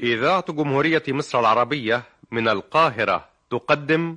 إذاعة جمهورية مصر العربية من القاهرة تقدم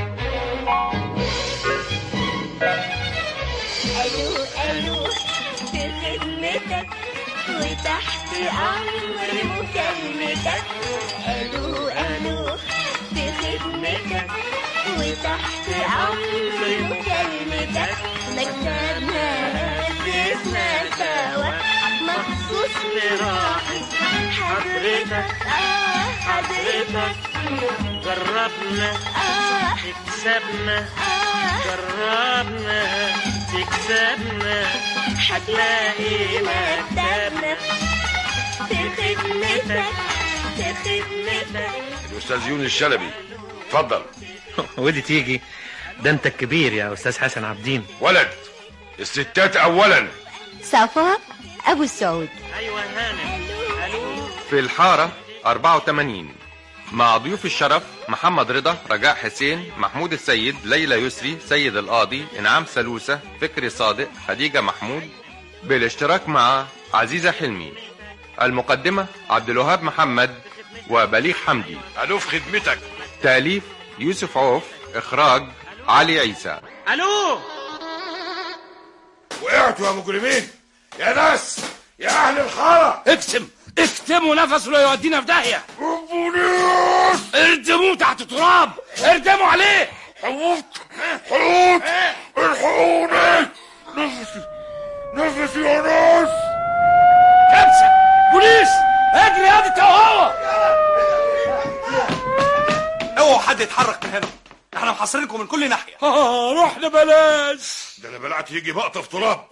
الو الو في خدمتك وتحت امر مكالمتك الو الو في خدمتك وتحت امر مكالمتك مكتبنا اسسنا سوا مخصوص لراحة حضرتك اه حضرتك جربنا اه تكسبنا اه جربنا تكسبنا هتلاقي مكتبنا في خدمتك في خدمتك الاستاذ يونس الشلبي اتفضل ودي تيجي ده انت الكبير يا استاذ حسن عبدين ولد الستات اولا صفاء أبو السعود ايوه هانم الو في الحارة 84 مع ضيوف الشرف محمد رضا رجاء حسين محمود السيد ليلى يسري سيد القاضي انعام سلوسة فكري صادق خديجة محمود بالاشتراك مع عزيزة حلمي المقدمة عبد الوهاب محمد وبليغ حمدي الو في خدمتك تأليف يوسف عوف إخراج علي عيسى الو وقعتوا يا مجرمين يا ناس يا اهل الحاره اكتم اكتموا نفسه لا يودينا في داهيه بوليس اردموه تحت تراب اردموا عليه حوت حوت الحقوني نفسي نفسي يا ناس كبسه بوليس اجري يا دي انت وهو اوعوا حد يتحرك من هنا احنا محاصرينكم من كل ناحيه آه رحنا بلاش ده انا بلعت يجي مقطف تراب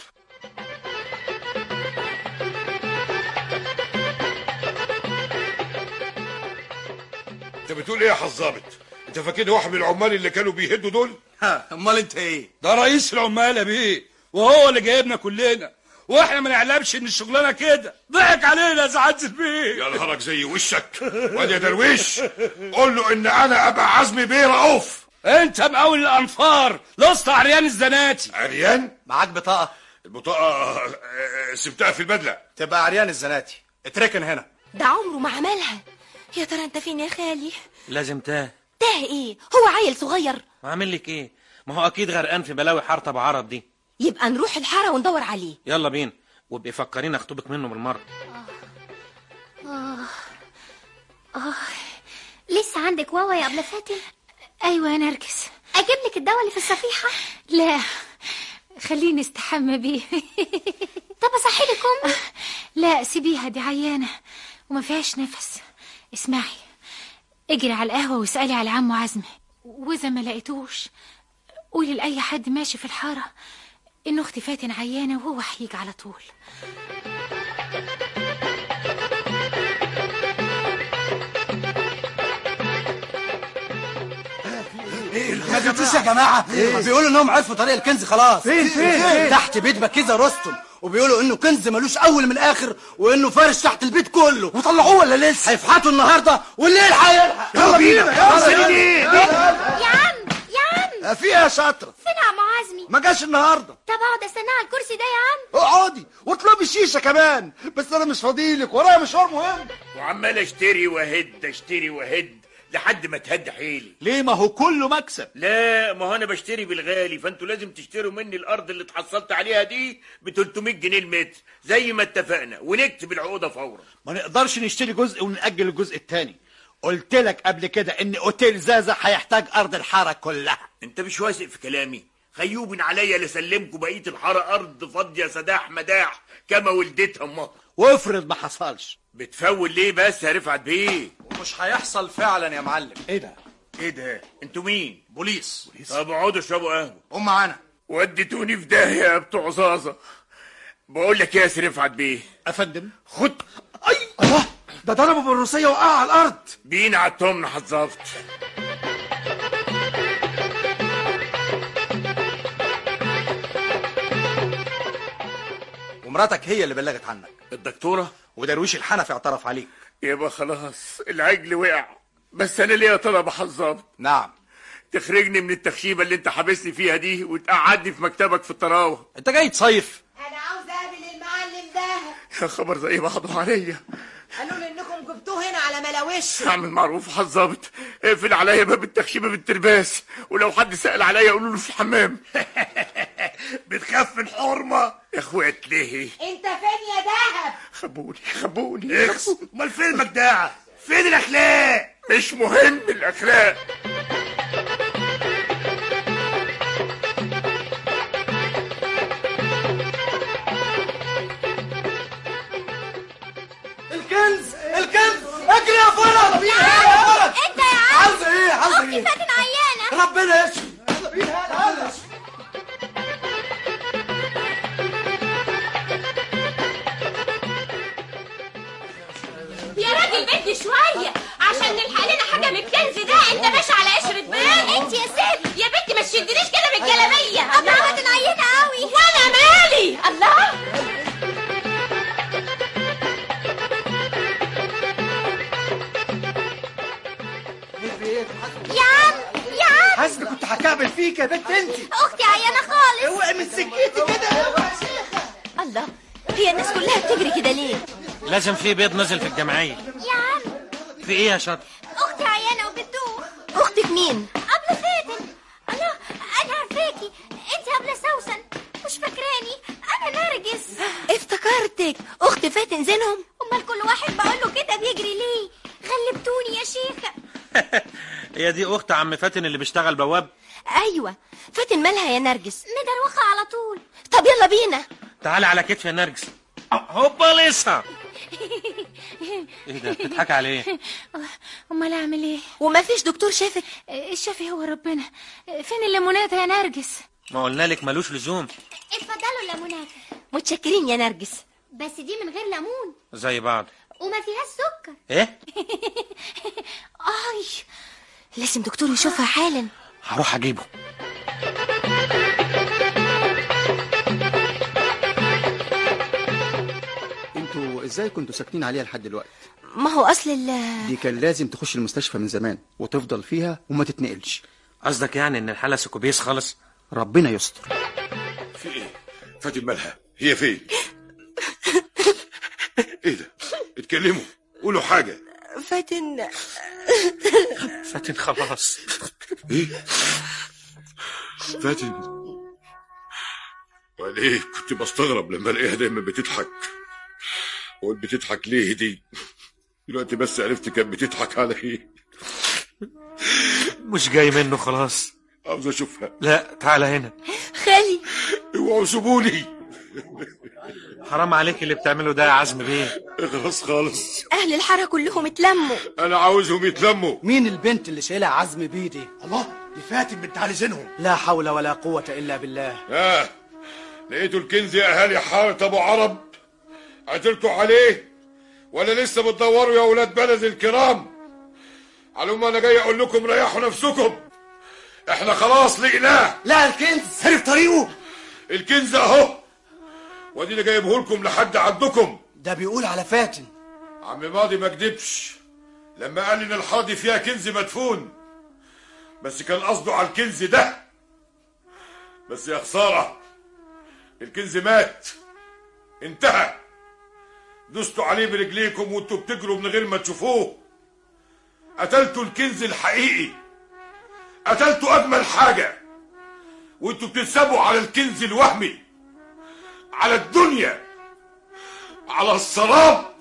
انت بتقول ايه يا حظابط انت فاكرني واحد من العمال اللي كانوا بيهدوا دول ها امال انت ايه ده رئيس العمال يا بيه وهو اللي جايبنا كلنا واحنا ما نعلمش ان الشغلانه كده ضحك علينا يا سعاده البيه يا نهارك زي وشك وادي يا درويش قول له ان انا ابقى عزمي بيه رؤوف انت مقاول الانفار لصت عريان الزناتي عريان معاك بطاقه البطاقه آه، سبتها في البدله تبقى عريان الزناتي اتركن هنا ده عمره ما عملها يا ترى انت فين يا خالي لازم تاه تاه ايه هو عيل صغير عامل لك ايه ما هو اكيد غرقان في بلاوي حاره ابو عرب دي يبقى نروح الحارة وندور عليه يلا بينا وابقي فكرين اخطبك منه بالمره لسه عندك واوا يا أبلة فاتن ايوه يا نرجس أجيب لك الدواء اللي في الصفيحة لا خليني استحمى بيه طب أصحي لك أمي لا سيبيها دي عيانه وما فيهاش نفس اسمعي اجري على القهوه واسالي على عمو عزمي واذا ما لقيتوش قولي لاي حد ماشي في الحاره ان اختي فاتن عيانه وهو هيجي على طول ما جبتوش يا جماعه بيقولوا انهم عرفوا طريق الكنز خلاص فين فين تحت بيت بكيزه رستم وبيقولوا انه كنز ملوش اول من اخر وانه فارش تحت البيت كله وطلعوه ولا لسه هيفحطوا النهارده والليل هيلحق يلا بينا يلا بينا يا عم يا عم في ايه يا شاطرة فين عمو عزمي ما جاش النهارده طب اقعد استناه على الكرسي ده يا عم اقعدي واطلبي الشيشه كمان بس انا مش فاضيلك ورايا مشوار مهم وعمال اشتري واهد اشتري واهد لحد ما تهد حيلي ليه ما هو كله مكسب لا ما هو انا بشتري بالغالي فانتوا لازم تشتروا مني الارض اللي اتحصلت عليها دي ب 300 جنيه المتر زي ما اتفقنا ونكتب العقوده فورا ما نقدرش نشتري جزء ونأجل الجزء التاني قلت لك قبل كده ان اوتيل زازا هيحتاج ارض الحاره كلها انت مش واثق في كلامي خيوب عليا لسلمكم بقيه الحاره ارض فاضيه سداح مداح كما ولدتها امها وافرض ما حصلش بتفول ليه بس يا رفعت بيه مش هيحصل فعلا يا معلم ايه ده ايه ده انتوا مين بوليس طب اقعدوا اشربوا قهوه قوم معانا وديتوني في داهيه يا بتوع زازا بقول لك ايه يا سي رفعت بيه افندم خد اي الله ده ضربه بالروسيه وقع على الارض بينا على التمن حظافت ومراتك هي اللي بلغت عنك الدكتوره ودرويش الحنفي اعترف عليك يبقى خلاص العجل وقع بس انا ليه طلب حظافت نعم تخرجني من التخشيبه اللي انت حابسني فيها دي وتقعدني في مكتبك في الطراوه انت جاي تصيف انا عاوز اقابل المعلم ده يا خبر زي بعضه عليا قالوا لي انكم جبتوه هنا على ملاوش اعمل معروف على الظابط اقفل عليا باب التخشيبه بالترباس ولو حد سأل عليا قولوا له في الحمام بتخاف من حرمه يا اخوات ليه انت فين يا دهب خبوني خبوني اكس امال فين المجدعه فين الاخلاق مش مهم الاخلاق الكنز الكنز اجري يا فرج يا فرج انت يا عم عاوزه ايه عاوزه اختي ايه فاتن عيانه ربنا يشفي يلا بينا يلا يا راجل بدي شوية عشان نلحق لنا حاجة من الكنز ده انت ماشي على قشرة بيض انت يا ست يا بنتي ما تشدنيش كده بالجلابية اما فاتن عيانه قوي وانا مالي الله يا عم يا عم حسبي كنت هكعبل فيك يا بنت انت اختي عيانه خالص اوعي من سكتي كده اوعي يا شيخه الله هي الناس كلها بتجري كده ليه لازم في بيض نزل في الجمعية يا عم في ايه يا شاطر اختي عيانه وبتدوخ اختك مين ابله فاتن الله انا عارفاكي انت ابله سوسن مش فاكراني انا نرجس افتكرتك اخت فاتن زينهم امال كل واحد بقول له كده بيجري ليه غلبتوني يا شيخه هي دي اخت عم فاتن اللي بيشتغل بواب ايوه فاتن مالها يا نرجس مدروخه على طول طب يلا بينا تعالى على كتف يا نرجس هوبا لسه ايه ده بتضحك على ايه امال اعمل ايه وما فيش دكتور شافك الشافي هو ربنا فين الليمونات يا نرجس ما قلنا لك ملوش لزوم اتفضلوا الليمونات متشكرين يا نرجس بس دي من غير ليمون زي بعض وما فيهاش سكر ايه اي لازم دكتور يشوفها حالا هروح اجيبه انتوا ازاي كنتوا ساكتين عليها لحد دلوقتي ما هو اصل ال دي كان لازم تخش المستشفى من زمان وتفضل فيها وما تتنقلش قصدك يعني ان الحالة سكوبيس خالص ربنا يستر في ايه فاتن مالها هي فين ايه ده اتكلموا قولوا حاجه فاتن فاتن خلاص ايه فاتن وليه كنت بستغرب لما الاقيها دايما بتضحك قلت بتضحك ليه دي دلوقتي بس عرفت كانت بتضحك على ايه مش جاي منه خلاص عاوز اشوفها لا تعالى هنا خالي اوعوا سيبوني حرام عليك اللي بتعمله ده يا عزم بيه اخلص خالص اهل الحاره كلهم اتلموا انا عاوزهم يتلموا مين البنت اللي شايلها عزم بيدي الله دي فاتن بنت علي زينهم لا حول ولا قوه الا بالله ها لقيتوا الكنز يا اهالي حاره ابو عرب قتلتوا عليه ولا لسه بتدوروا يا اولاد بلد الكرام على العموم انا جاي اقول لكم ريحوا نفسكم احنا خلاص لقيناه لا الكنز عرف طريقه الكنز اهو واديني جايبه لكم لحد عندكم ده بيقول على فاتن عم ماضي ما كدبش لما قال ان الحاره دي فيها كنز مدفون بس كان قصده على الكنز ده بس يا خساره الكنز مات انتهى دوستوا عليه برجليكم وانتوا بتجروا من غير ما تشوفوه قتلتوا الكنز الحقيقي قتلتوا اجمل حاجه وانتوا بتنسبوا على الكنز الوهمي على الدنيا على السراب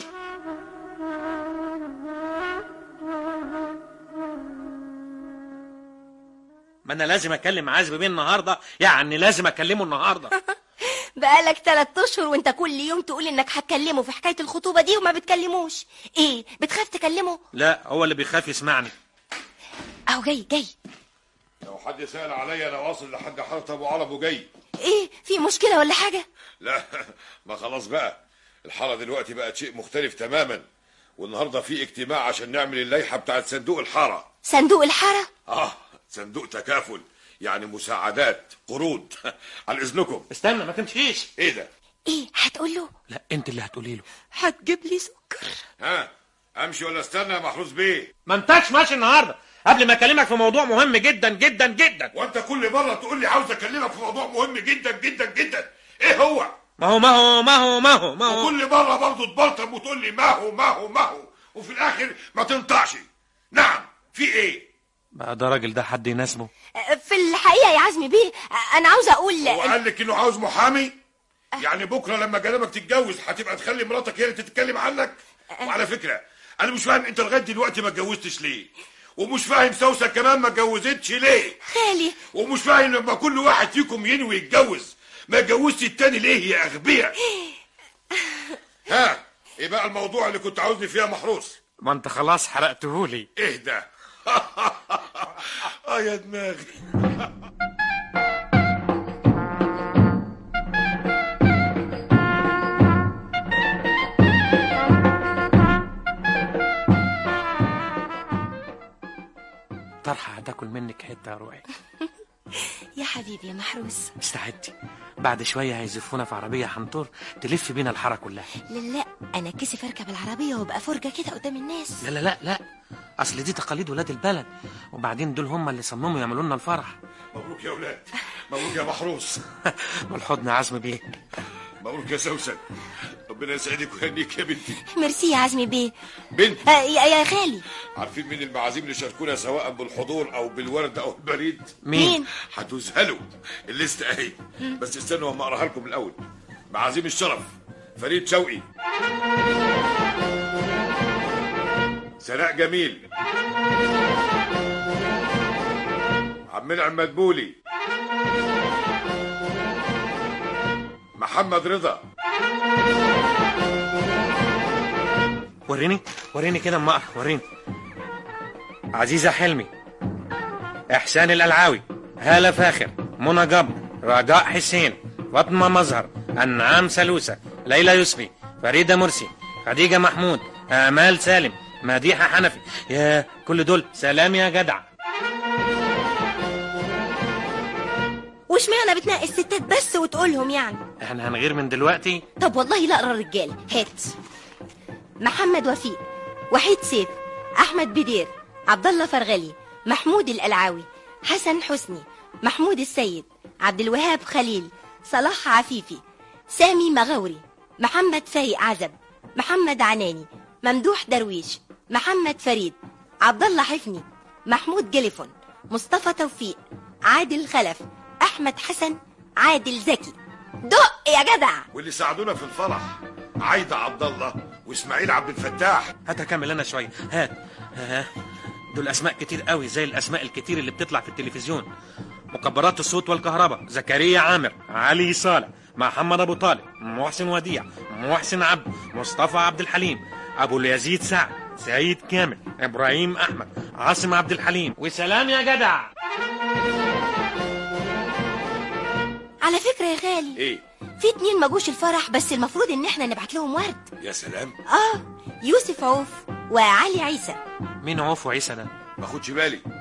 ما انا لازم اكلم عزم بيه النهارده يعني لازم اكلمه النهارده بقالك تلات اشهر وانت كل يوم تقول انك هتكلمه في حكايه الخطوبه دي وما بتكلموش ايه بتخاف تكلمه لا هو اللي بيخاف يسمعني اهو جاي جاي لو حد سأل عليا انا واصل لحد حاره ابو عرب وجاي ايه في مشكله ولا حاجه لا ما خلاص بقى الحاره دلوقتي بقت شيء مختلف تماما والنهارده في اجتماع عشان نعمل اللائحه بتاعت صندوق الحاره صندوق الحاره اه صندوق تكافل يعني مساعدات قروض على اذنكم استنى ما تمشيش ايه ده ايه هتقول له لا انت اللي هتقولي له هتجيب لي سكر ها امشي ولا استنى يا محروس بيه ما انتش ماشي النهارده قبل ما اكلمك في موضوع مهم جدا جدا جدا وانت كل مره تقول لي عاوز اكلمك في موضوع مهم جدا جدا جدا ايه هو ما هو ما هو ما هو ما هو ما هو وكل مره برضه تبلطم وتقول لي ما هو ما هو ما هو وفي الاخر ما تنطعش نعم في ايه بقى ده راجل ده حد يناسبه في الحقيقه يا عزمي بيه انا عاوزه اقول هو قال لك انه عاوز محامي يعني بكره لما جنبك تتجوز هتبقى تخلي مراتك هي اللي تتكلم عنك وعلى فكره انا مش فاهم انت لغايه دلوقتي ما اتجوزتش ليه ومش فاهم سوسه كمان ما اتجوزتش ليه خالي ومش فاهم لما كل واحد فيكم ينوي يتجوز ما اتجوزش التاني ليه يا اغبياء ها ايه بقى الموضوع اللي كنت عاوزني فيها محروس ما انت خلاص حرقتهولي اهدى اه يا دماغي طرحة هتاكل منك حتة يا روحي يا حبيبي يا محروس استعدي بعد شوية هيزفونا في عربية حنطور تلف بينا الحارة كلها لا لا انا كسف اركب العربيه وابقى فرجه كده قدام الناس لا لا لا لا اصل دي تقاليد ولاد البلد وبعدين دول هم اللي صمموا يعملوا لنا الفرح مبروك يا ولاد مبروك يا محروس والحضن عزم بيه مبروك يا سوسن ربنا يسعدك ويهنيك يا بنتي ميرسي يا عزمي بيه بنت آه يا يا خالي عارفين مين المعازيم اللي شاركونا سواء بالحضور او بالورد او البريد مين؟ مين؟ هتذهلوا الليست اهي بس استنوا اما اقراها لكم الاول معازيم الشرف فريد شوقي سناء جميل عم منعم مدبولي محمد رضا وريني وريني كده اما اقرا وريني عزيزة حلمي إحسان الألعاوي هالة فاخر منى جبر رجاء حسين فاطمة مظهر أنعام سلوسة ليلى يسري فريدة مرسي خديجة محمود آمال سالم مديحة حنفي يا كل دول سلام يا جدع وش معنى بتنقي الستات بس وتقولهم يعني احنا هنغير من دلوقتي طب والله لا اقرا الرجاله هات محمد وفيق وحيد سيف احمد بدير عبد الله فرغلي محمود القلعاوي حسن حسني محمود السيد عبد الوهاب خليل صلاح عفيفي سامي مغاوري محمد فايق عزب محمد عناني ممدوح درويش محمد فريد عبد الله حفني محمود جليفون مصطفى توفيق عادل خلف احمد حسن عادل زكي دق يا جدع واللي ساعدونا في الفرح عايدة عبد الله واسماعيل عبد الفتاح هات اكمل انا شويه هات ها دول اسماء كتير قوي زي الاسماء الكتير اللي بتطلع في التلفزيون مكبرات الصوت والكهرباء زكريا عامر علي صالح محمد ابو طالب محسن وديع محسن عبد مصطفى عبد الحليم ابو اليزيد سعد سعيد كامل ابراهيم احمد عاصم عبد الحليم وسلام يا جدع على فكره يا غالي ايه في اتنين ما جوش الفرح بس المفروض ان احنا نبعت لهم ورد يا سلام اه يوسف عوف وعلي عيسى مين عوف وعيسى ده ما خدش بالي